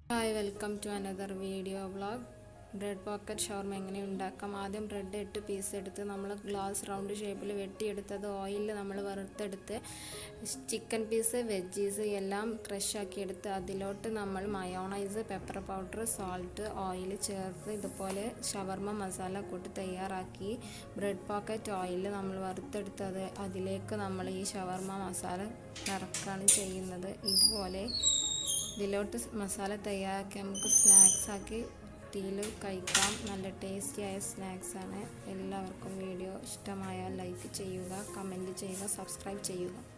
hi welcome to another video vlog bread pocket shawarma എങ്ങനെ ഉണ്ടാക്കാം ആദ്യം ബ്രെഡ് എട്ട് പീസ് എടുത്ത് നമ്മൾ ഗ്ലാസ് റൗണ്ട് ഷേപ്പിൽ വെട്ടിയെടുത്തത് ഓയിലിൽ നമ്മൾ വറുത്തെടുത്ത് ചിക്കൻ പീസ് വെജീസ് എല്ലാം ക്രഷ് ആക്കി എടുത്ത് അതിലോട്ട് നമ്മൾ mayonnaise pepper powder salt oil ചേർത്ത് ഇതുപോലെ ഷവർമ മസാല കൂട്ടി തയ്യാറാക്കി ബ്രെഡ് പോക്കറ്റ് ഓയിലിൽ നമ്മൾ വറുത്തെടുത്തത് അതിലേക്ക് നമ്മൾ ഈ ഷവർമ മസാല നിറക്കാണ് ചെയ്യുന്നത് ഇതുപോലെ ഇതിലോട്ട് മസാല തയ്യാറാക്കി നമുക്ക് സ്നാക്സ് ആക്കി ടീയിൽ കഴിക്കാം നല്ല ടേസ്റ്റിയായ സ്നാക്സാണ് എല്ലാവർക്കും വീഡിയോ ഇഷ്ടമായാൽ ലൈക്ക് ചെയ്യുക കമൻറ്റ് ചെയ്യുക സബ്സ്ക്രൈബ് ചെയ്യുക